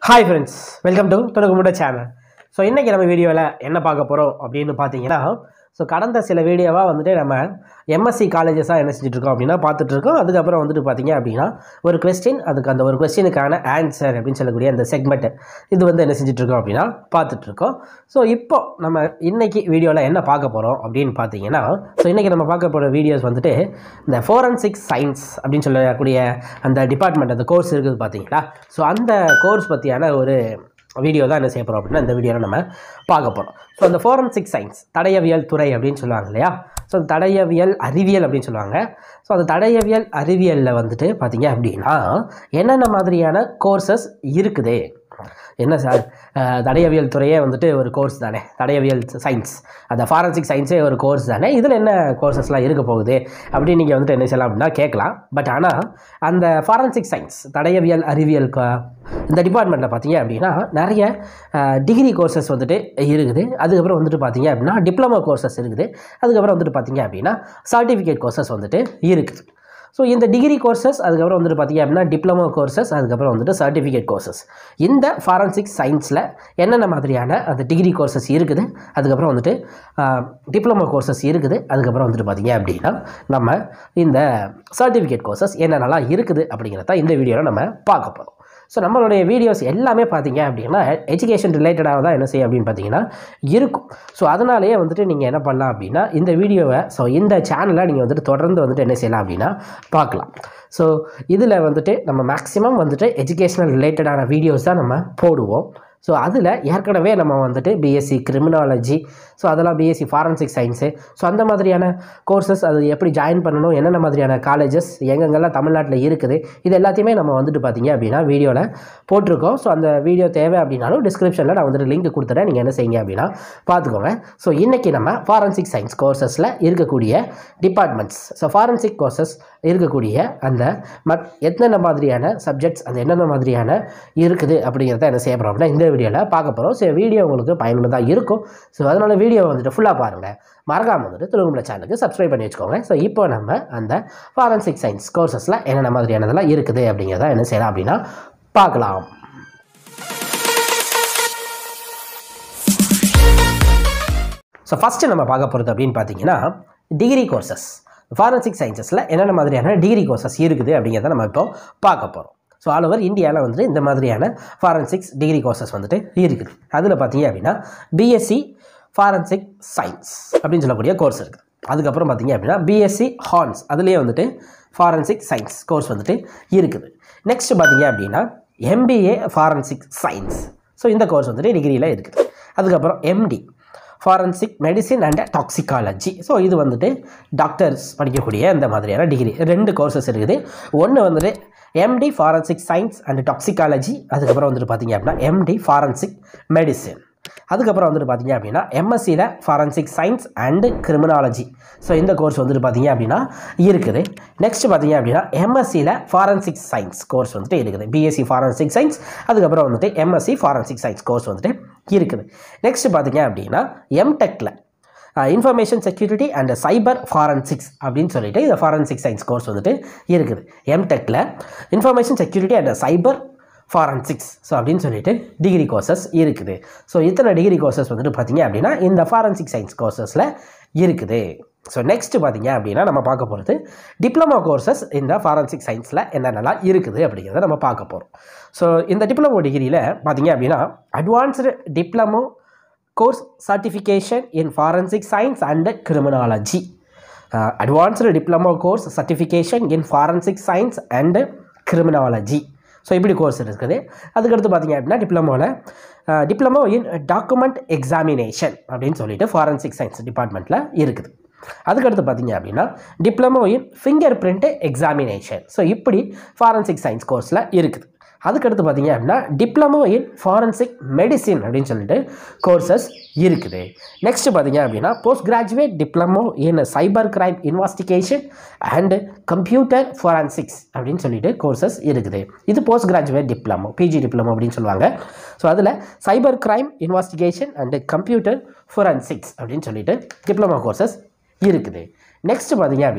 hi friends welcome to துணுக்குமுட channel so இன்றைக்கி நம்ம வீடியோவில் என்ன பார்க்க போகிறோம் அப்படின்னு பார்த்தீங்கன்னா ஸோ கடந்த சில வீடியோவாக வந்துட்டு நம்ம எம்எஸ்சி காலேஜஸாக என்ன செஞ்சுட்ருக்கோம் அப்படின்னா பார்த்துட்ருக்கோம் அதுக்கப்புறம் வந்துட்டு பார்த்தீங்க அப்படின்னா ஒரு கொஸ்டின் அதுக்கு அந்த ஒரு கொஸ்டினுக்கான ஆன்சர் அப்படின்னு சொல்லக்கூடிய அந்த செக்மெண்ட் இது வந்து என்ன செஞ்சுட்ருக்கோம் அப்படின்னா பார்த்துட்ருக்கோம் ஸோ இப்போ நம்ம இன்னைக்கு வீடியோவில் என்ன பார்க்க போகிறோம் அப்படின்னு பார்த்தீங்கன்னா ஸோ இன்றைக்கி நம்ம பார்க்க போகிற வீடியோஸ் வந்துட்டு இந்த ஃபோரன்சிக் சயின்ஸ் அப்படின்னு சொல்லக்கூடிய அந்த டிபார்ட்மெண்ட் அந்த கோர்ஸ் இருக்குது பார்த்தீங்களா ஸோ அந்த கோர்ஸ் பற்றியான ஒரு வீடியோ தான் என்ன செய்ய போகிறோம் அப்படின்னா இந்த வீடியோவில் நம்ம பார்க்க போகிறோம் ஸோ அந்த ஃபோரன்சிக் சயின்ஸ் தடயவியல் துறை அப்படின்னு சொல்லுவாங்க இல்லையா ஸோ அந்த தடயவியல் அறிவியல் அப்படின்னு சொல்லுவாங்க ஸோ அந்த தடயவியல் அறிவியலில் வந்துட்டு பார்த்தீங்க அப்படின்னா என்னென்ன மாதிரியான கோர்சஸ் இருக்குது என்ன சார் அஹ், தடயவியல் துறையே வந்துட்டு ஒரு கோர்ஸ் தானே தடயவியல் சயின்ஸ் அந்த ஃபாரன்சிக் சயின்ஸே ஒரு கோர்ஸ் தானே இதில் என்ன கோர்சஸ்லாம் இருக்க போகுது அப்படின்னு நீங்கள் வந்துட்டு என்ன செய்யலாம் அப்படின்னா கேட்கலாம் பட் ஆனால் அந்த ஃபாரன்சிக் சயின்ஸ் தடயவியல் அறிவியல் க- இந்த டிபார்ட்மெண்ட்டில் பார்த்தீங்க அப்படின்னா நிறைய டிகிரி கோர்சஸ் வந்துட்டு இருக்குது அதுக்கப்புறம் வந்துட்டு பார்த்தீங்க அப்படின்னா டிப்ளமோ கோர்சஸ் இருக்குது அதுக்கப்புறம் வந்துட்டு பார்த்தீங்க அப்படின்னா சர்டிஃபிகேட் கோர்சஸ் வந்துட்டு இருக்குது ஸோ இந்த டிகிரி கோர்சஸ் அதுக்கப்புறம் வந்துட்டு பார்த்தீங்க அப்படின்னா டிப்ளமோ கோர்சஸ் அதுக்கப்புறம் வந்துட்டு சர்டிஃபிகேட் கோர்சஸ் இந்த ஃபாரன்சிக் சயின்ஸில் என்னென்ன மாதிரியான அந்த டிகிரி கோர்சஸ் இருக்குது அதுக்கப்புறம் வந்துட்டு டிப்ளமோ கோர்சஸ் இருக்குது அதுக்கப்புறம் வந்துட்டு பார்த்தீங்க அப்படின்னா நம்ம இந்த சர்டிஃபிகேட் கோர்சஸ் என்னென்னலாம் இருக்குது அப்படிங்கிறத இந்த வீடியோவில் நம்ம பார்க்க போகிறோம் ஸோ நம்மளுடைய வீடியோஸ் எல்லாமே பார்த்தீங்க அப்படின்னா எஜுகேஷன் ரிலேட்டடாக தான் என்ன செய்யும் அப்படின்னு பார்த்தீங்கன்னா இருக்கும் ஸோ அதனாலேயே வந்துட்டு நீங்கள் என்ன பண்ணலாம் அப்படின்னா இந்த வீடியோவை ஸோ இந்த சேனலை நீங்கள் வந்துட்டு தொடர்ந்து வந்துட்டு என்ன செய்யலாம் அப்படின்னா பார்க்கலாம் ஸோ இதில் வந்துட்டு நம்ம மேக்ஸிமம் வந்துட்டு எஜுகேஷனல் ரிலேட்டடான வீடியோஸ் தான் நம்ம போடுவோம் ஸோ அதில் ஏற்கனவே நம்ம வந்துட்டு பிஎஸ்சி கிரிமினாலஜி ஸோ அதெல்லாம் பிஎஸ்சி ஃபாரன்சிக் சயின்ஸு ஸோ அந்த மாதிரியான கோர்சஸ் அது எப்படி ஜாயின் பண்ணணும் என்னென்ன மாதிரியான காலேஜஸ் எங்கெங்கெல்லாம் தமிழ்நாட்டில் இருக்குது இது எல்லாத்தையுமே நம்ம வந்துட்டு பார்த்தீங்க அப்படின்னா வீடியோவில் போட்டிருக்கோம் ஸோ அந்த வீடியோ தேவை அப்படின்னாலும் டிஸ்கிரிப்ஷனில் நான் வந்துட்டு லிங்க் கொடுத்துறேன் நீங்கள் என்ன செய்யுங்க அப்படின்னா பார்த்துக்கோங்க ஸோ இன்றைக்கி நம்ம ஃபாரன்சிக் சயின்ஸ் கோர்சஸில் இருக்கக்கூடிய டிபார்ட்மெண்ட்ஸ் ஸோ ஃபாரன்சிக் கோர்சஸ் இருக்கக்கூடிய அந்த மத் என்னென்ன மாதிரியான சப்ஜெக்ட்ஸ் அந்த என்னென்ன மாதிரியான இருக்குது அப்படிங்கிறத என்ன செய்ய போகிறோம் அப்படின்னா இந்த வீடியோவில் பார்க்க போகிறோம் ஸோ வீடியோ உங்களுக்கு பயனுள்ளதாக இருக்கும் ஸோ அதனால் வீடியோ வந்துட்டு ஃபுல்லாக பாருங்கள் மறக்காம வந்துட்டு திருமண சேனலுக்கு சப்ஸ்கிரைப் பண்ணி வச்சுக்கோங்க ஸோ இப்போ நம்ம அந்த ஃபாரன்சிக் சயின்ஸ் கோர்சஸில் என்னென்ன மாதிரியானதெல்லாம் இருக்குது அப்படிங்கிறத என்ன செய்யலாம் அப்படின்னா பார்க்கலாம் ஸோ ஃபஸ்ட்டு நம்ம பார்க்க போகிறது அப்படின்னு பார்த்தீங்கன்னா டிகிரி கோர்சஸ் ஃபாரன்சிக் சயின்சஸில் என்னென்ன மாதிரியான டிகிரி கோர்சஸ் இருக்குது அப்படிங்கிறத நம்ம இப்போ பார்க்க போகிறோம் ஸோ ஆல் ஓவர் இந்தியாவில் வந்துட்டு இந்த மாதிரியான ஃபாரன்சிக்ஸ் டிகிரி கோர்சஸ் வந்துட்டு இருக்குது அதில் பார்த்தீங்க அப்படின்னா பிஎஸ்சி ஃபாரன்சிக் சயின்ஸ் அப்படின்னு சொல்லக்கூடிய கோர்ஸ் இருக்குது அதுக்கப்புறம் பார்த்தீங்க அப்படின்னா பிஎஸ்சி ஹார்ன்ஸ் அதுலேயே வந்துட்டு ஃபாரன்சிக் சயின்ஸ் கோர்ஸ் வந்துட்டு இருக்குது நெக்ஸ்ட் பார்த்தீங்க அப்படின்னா எம்பிஏ ஃபாரன்சிக் சயின்ஸ் ஸோ இந்த கோர்ஸ் வந்துட்டு டிகிரியில் இருக்குது அதுக்கப்புறம் MD forensic medicine and toxicology so இது வந்துட்டு டாக்டர்ஸ் படிக்கக்கூடிய இந்த மாதிரியான டிகிரி ரெண்டு கோர்சஸ் இருக்குது ஒன்று வந்துட்டு MD forensic science and toxicology அதுக்கப்புறம் வந்துட்டு பார்த்தீங்க அப்படின்னா எம்டி ஃபாரன்சிக் மெடிசின் அதுக்கப்புறம் வந்துட்டு பார்த்தீங்க அப்படின்னா எம்எஸ்சியில் forensic science and criminology so இந்த கோர்ஸ் வந்துட்டு பார்த்தீங்க அப்படின்னா இருக்குது நெக்ஸ்ட் பார்த்தீங்க அப்படின்னா எம்எஸ்சியில் ஃபாரன்சிக் சயின்ஸ் கோர்ஸ் வந்துட்டு இருக்குது பிஎஸ்சி ஃபாரன்சிக் சயின்ஸ் அதுக்கப்புறம் வந்துட்டு எம்எஸ்சி ஃபாரன்சிக் சயின்ஸ் கோர்ஸ் வந்துட்டு இருக்குது நெக்ஸ்ட் பார்த்தீங்க அப்படின்னா எம்டெக்கில் information security and cyber forensics அப்படின்னு சொல்லிட்டு இந்த ஃபாரன்சிக் சயின்ஸ் கோர்ஸ் வந்துட்டு இருக்குது எம்டெக்கில் information security and cyber forensics so அப்படின்னு சொல்லிட்டு டிகிரி கோர்சஸ் இருக்குது ஸோ இத்தனை டிகிரி கோர்சஸ் வந்துட்டு பார்த்தீங்க அப்படின்னா இந்த ஃபாரன்சிக் சயின்ஸ் கோர்சஸில் இருக்குது ஸோ நெக்ஸ்ட் பார்த்தீங்க அப்படின்னா நம்ம பார்க்க போகிறது டிப்ளமோ கோர்சஸ் இந்த ஃபாரன்சிக் சயின்ஸில் என்னென்னலாம் இருக்குது அப்படிங்கிறத நம்ம பார்க்க போகிறோம் ஸோ இந்த டிப்ளமோ டிகிரியில் பார்த்தீங்க அப்படின்னா advanced diploma course certification in forensic science and criminology advanced diploma course certification in forensic science and criminology so இப்படி கோர்ஸ் இருக்குது அதுக்கடுத்து பார்த்தீங்க அப்படின்னா டிப்ளமோவில் டிப்ளமோ இன் டாக்குமெண்ட் எக்ஸாமினேஷன் அப்படின்னு சொல்லிட்டு ஃபாரன்சிக் சயின்ஸ் டிபார்ட்மெண்ட்டில் இருக்குது அதுக்கடுத்து பார்த்தீங்க அப்படின்னா diploma in fingerprint examination so இப்படி ஃபாரன்சிக் சயின்ஸ் கோர்ஸில் இருக்குது அதுக்கடுத்து பார்த்தீங்க அப்படின்னா டிப்ளமோ இன் ஃபாரன்சிக் மெடிசின் அப்படின்னு சொல்லிட்டு கோர்சஸ் இருக்குது நெக்ஸ்ட் பார்த்தீங்க அப்படின்னா post graduate diploma in cyber crime investigation and computer forensics அப்படின்னு சொல்லிட்டு கோர்சஸ் இருக்குது இது post graduate diploma PG diploma அப்படின்னு சொல்லுவாங்க ஸோ அதில் cyber crime investigation and computer forensics அப்படின்னு சொல்லிட்டு டிப்ளமோ கோர்சஸ் இருக்குது நெக்ஸ்ட் பார்த்தீங்க அப்படின்னா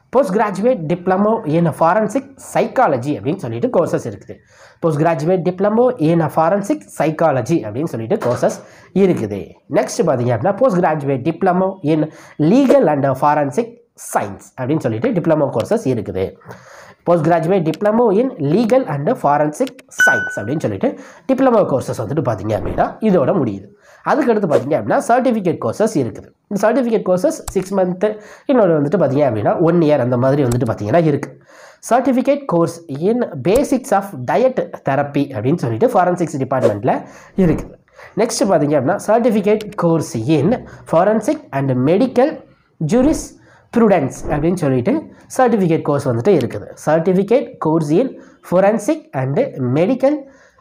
post graduate diploma in forensic psychology அப்படின்னு சொல்லிட்டு கோர்சஸ் இருக்குது post graduate diploma in forensic psychology அப்படின்னு சொல்லிட்டு கோர்சஸ் இருக்குது நெக்ஸ்ட் பார்த்தீங்க அப்படின்னா post graduate diploma in legal and forensic science அப்படின்னு சொல்லிட்டு டிப்ளமோ கோர்சஸ் இருக்குது post graduate diploma in legal and forensic science அப்படின்னு சொல்லிட்டு டிப்ளமோ கோர்சஸ் வந்துட்டு பார்த்தீங்க அப்படின்னா இதோட முடியுது அதுக்கடுத்து பார்த்தீங்க அப்படின்னா சர்டிஃபிகேட் கோர்சஸ் இருக்குது இந்த சர்டிஃபிகேட் கோர்சஸ் சிக்ஸ் மந்த்து இன்னொரு வந்துட்டு பார்த்தீங்க அப்படின்னா ஒன் இயர் அந்த மாதிரி வந்துட்டு பார்த்தீங்கன்னா இருக்குது certificate course in basics of diet therapy அப்படின்னு சொல்லிட்டு ஃபாரன்சிக்ஸ் டிபார்ட்மெண்ட்டில் இருக்குது நெக்ஸ்ட் பார்த்தீங்க அப்படின்னா certificate course in forensic and medical jurisprudence அப்படின்னு சொல்லிட்டு சர்டிஃபிகேட் கோர்ஸ் வந்துட்டு இருக்குது certificate course in forensic and medical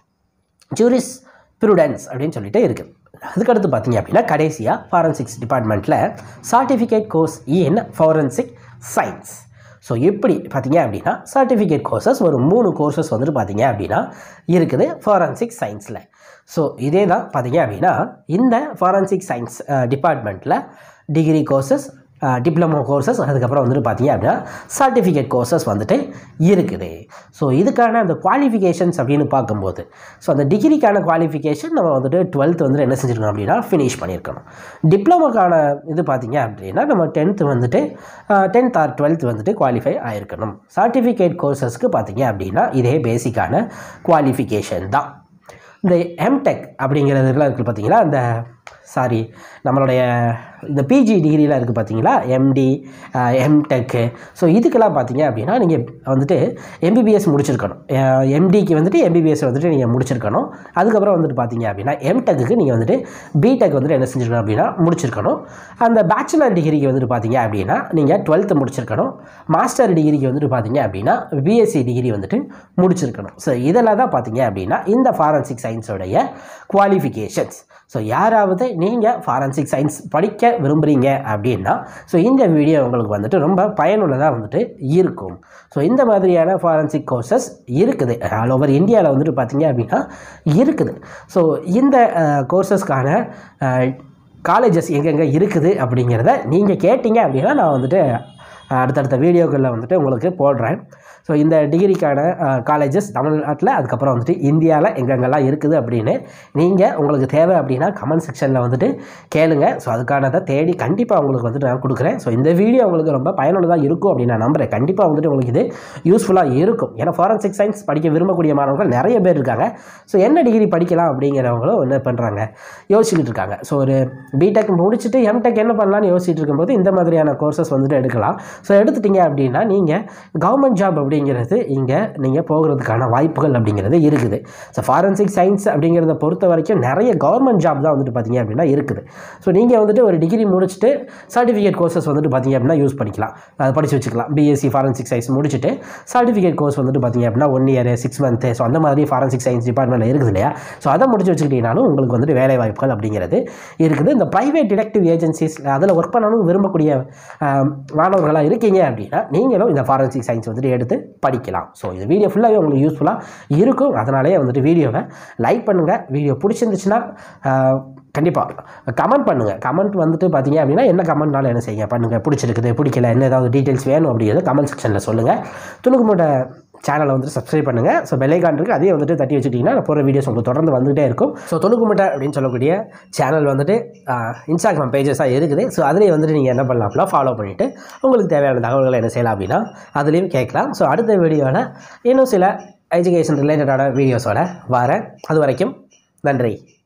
jurisprudence அப்படின்னு சொல்லிட்டு இருக்குது அதுக்கடுத்து பார்த்தீங்க அப்படின்னா கடைசியாக ஃபாரன்சிக்ஸ் டிபார்ட்மெண்ட்டில் certificate course in forensic science so எப்படி பார்த்தீங்க அப்படின்னா சர்டிஃபிகேட் கோர்சஸ் ஒரு மூணு கோர்சஸ் வந்துட்டு பார்த்தீங்க அப்படின்னா இருக்குது ஃபாரன்சிக் சயின்ஸில் ஸோ இதே தான் பார்த்தீங்க அப்படின்னா இந்த ஃபாரன்சிக் சயின்ஸ் டிபார்ட்மெண்ட்டில் டிகிரி கோர்சஸ் டிப்ளமோ கோர்சஸ் அதுக்கப்புறம் வந்துட்டு பார்த்தீங்க அப்படின்னா சர்டிஃபிகேட் கோர்சஸ் வந்துட்டு இருக்குது ஸோ இதுக்கான அந்த குவாலிஃபிகேஷன்ஸ் அப்படின்னு பார்க்கும்போது ஸோ அந்த டிகிரிக்கான குவாலிஃபிகேஷன் நம்ம வந்துட்டு டுவெல்த் வந்துட்டு என்ன செஞ்சுருக்கோம் அப்படின்னா ஃபினிஷ் பண்ணியிருக்கணும் டிப்ளமோக்கான இது பார்த்தீங்க அப்படின்னா நம்ம டென்த்து வந்துட்டு டென்த் ஆர் டுவெல்த் வந்துட்டு குவாலிஃபை ஆகிருக்கணும் சர்டிஃபிகேட் கோர்சஸ்க்கு பார்த்தீங்க அப்படின்னா இதே பேசிக்கான குவாலிஃபிகேஷன் தான் இந்த எம்டெக் அப்படிங்கிறதுலாம் இருக்குது பார்த்தீங்களா அந்த சாரி நம்மளுடைய இந்த பிஜி டிகிரிலாம் இருக்குது பார்த்தீங்களா எம்டி எம்டெக்கு ஸோ இதுக்கெல்லாம் பார்த்தீங்க அப்படின்னா நீங்கள் வந்துட்டு எம்பிபிஎஸ் முடிச்சிருக்கணும் எம்டிக்கு வந்துட்டு எம்பிபிஎஸ் வந்துட்டு நீங்கள் முடிச்சிருக்கணும் அதுக்கப்புறம் வந்துட்டு பார்த்தீங்க அப்படின்னா எம்டெக்கு நீங்கள் வந்துட்டு பிடெக் வந்துட்டு என்ன செஞ்சுருக்கணும் அப்படின்னா முடிச்சிருக்கணும் அந்த பேச்சுலர் டிகிரிக்கு வந்துட்டு பார்த்தீங்க அப்படின்னா நீங்கள் டுவெல்த்து முடிச்சிருக்கணும் மாஸ்டர் டிகிரிக்கு வந்துட்டு பார்த்தீங்க அப்படின்னா பிஎஸ்சி டிகிரி வந்துட்டு முடிச்சிருக்கணும் ஸோ இதெல்லாம் தான் பார்த்தீங்க அப்படின்னா இந்த ஃபாரன்சிக் சயின்ஸோடைய குவாலிஃபிகேஷன்ஸ் ஸோ யாராவது நீங்கள் ஃபாரன்சிக் சயின்ஸ் படிக்க விரும்புகிறீங்க அப்படின்னா ஸோ இந்த வீடியோ உங்களுக்கு வந்துட்டு ரொம்ப பயனுள்ளதாக வந்துட்டு இருக்கும் ஸோ இந்த மாதிரியான ஃபாரன்சிக் கோர்சஸ் இருக்குது ஆல் ஓவர் இந்தியாவில் வந்துட்டு பார்த்தீங்க அப்படின்னா இருக்குது ஸோ இந்த கோர்சஸ்க்கான காலேஜஸ் எங்கெங்கே இருக்குது அப்படிங்கிறத நீங்கள் கேட்டிங்க அப்படின்னா நான் வந்துட்டு அடுத்தடுத்த வீடியோக்களில் வந்துட்டு உங்களுக்கு போடுறேன் ஸோ இந்த டிகிரிக்கான காலேஜஸ் தமிழ்நாட்டில் அதுக்கப்புறம் வந்துட்டு இந்தியாவில் எங்கெங்கெல்லாம் இருக்குது அப்படின்னு நீங்கள் உங்களுக்கு தேவை அப்படின்னா கமெண்ட் செக்ஷனில் வந்துட்டு கேளுங்க ஸோ அதுக்கானதை தேடி கண்டிப்பாக உங்களுக்கு வந்துட்டு நான் கொடுக்குறேன் ஸோ இந்த வீடியோ உங்களுக்கு ரொம்ப பயனுள்ளதாக இருக்கும் அப்படின்னு நான் நம்புகிறேன் கண்டிப்பாக வந்துட்டு உங்களுக்கு இது யூஸ்ஃபுல்லாக இருக்கும் ஏன்னா ஃபாரன்சிக் சயின்ஸ் படிக்க விரும்பக்கூடிய மாணவர்கள் நிறைய பேர் இருக்காங்க ஸோ என்ன டிகிரி படிக்கலாம் அப்படிங்கிறவங்களும் என்ன பண்ணுறாங்க யோசிச்சுக்கிட்டு இருக்காங்க ஸோ ஒரு பிடெக் முடிச்சுட்டு எம்டெக் என்ன பண்ணலாம்னு யோசிச்சுட்டு இருக்கும்போது இந்த மாதிரியான கோர்சஸ் வந்துட்டு எடுக்கலாம் ஸோ எடுத்துட்டீங்க அப்படின்னா நீங்கள் கவர்மெண்ட் ஜாப் அப்படிங்கிறது இங்கே நீங்கள் போகிறதுக்கான வாய்ப்புகள் அப்படிங்கிறது இருக்குது ஸோ ஃபாரன்சிக் சயின்ஸ் அப்படிங்கிறத பொறுத்த வரைக்கும் நிறைய கவர்மெண்ட் ஜாப் தான் வந்துட்டு பார்த்தீங்க அப்படின்னா இருக்குது ஸோ நீங்கள் வந்துட்டு ஒரு டிகிரி முடிச்சுட்டு சர்டிஃபிகேட் கோர்சஸ் வந்துட்டு பார்த்தீங்க அப்படின்னா யூஸ் பண்ணிக்கலாம் அதை படித்து வச்சுக்கலாம் பிஎஸ்சி ஃபாரன்சிக் சயின்ஸ் முடிச்சுட்டு சர்டிஃபிகேட் கோர்ஸ் வந்துட்டு பார்த்தீங்க அப்படின்னா one year six month so அந்த மாதிரி ஃபாரன்சிக் சயின்ஸ் டிபார்ட்மெண்ட்டில் இருக்குது இல்லையா ஸோ அதை முடிச்சு வச்சுக்கிட்டீங்கனாலும் உங்களுக்கு வந்துட்டு வேலை வாய்ப்புகள் அப்படிங்கிறது இருக்குது இந்த ப்ரைவேட் டிடெக்டிவ் ஏஜென்சிஸ் அதில் ஒர்க் பண்ணணும் விரும்பக்கூடிய ஆம், மாணவர்களாக இருக்கீங்க அப்படின்னா நீங்களும் இந்த ஃபாரன்சிக் சயின்ஸ் வந்துட்டு எடுத்து படிக்கலாம் ஸோ இந்த வீடியோ ஃபுல்லாகவே உங்களுக்கு யூஸ்ஃபுல்லாக இருக்கும் அதனாலேயே வந்துட்டு வீடியோவை லைக் பண்ணுங்கள் வீடியோ பிடிச்சிருந்துச்சுன்னா கண்டிப்பாக கமெண்ட் பண்ணுங்கள் கமெண்ட் வந்துட்டு பார்த்தீங்க அப்படின்னா என்ன கமெண்ட்னாலும் என்ன செய்யுங்க பண்ணுங்கள் பிடிச்சிருக்குது பிடிக்கல என்ன ஏதாவது டீட்டெயில்ஸ் வேணும் அப்படிங்கிறத கமெண்ட் செக்ஷனில் சொல்லுங்கள் துணுக்கு மூட்டை சேனலை வந்துட்டு சப்ஸ்கிரைப் பண்ணுங்கள் ஸோ பெல்லைக்கான் இருக்குது அதையும் வந்துட்டு தட்டி வச்சுட்டிங்கன்னா நான் போகிற வீடியோஸ் உங்களுக்கு தொடர்ந்து வந்துகிட்டே இருக்கும் ஸோ தொழுக்கு முட்டை அப்படின்னு சொல்லக்கூடிய சேனல் வந்துட்டு இன்ஸ்டாகிராம் பேஜஸாக இருக்குது ஸோ அதுலேயே வந்துட்டு நீங்கள் என்ன பண்ணலாம் அப்படின்னா ஃபாலோ பண்ணிவிட்டு உங்களுக்கு தேவையான தகவல்களை என்ன செய்யலாம் அப்படின்னா அதுலேயும் கேட்கலாம் ஸோ அடுத்த வீடியோவில் இன்னும் சில எஜுகேஷன் ரிலேட்டடான வீடியோஸோட வரேன் அது வரைக்கும் நன்றி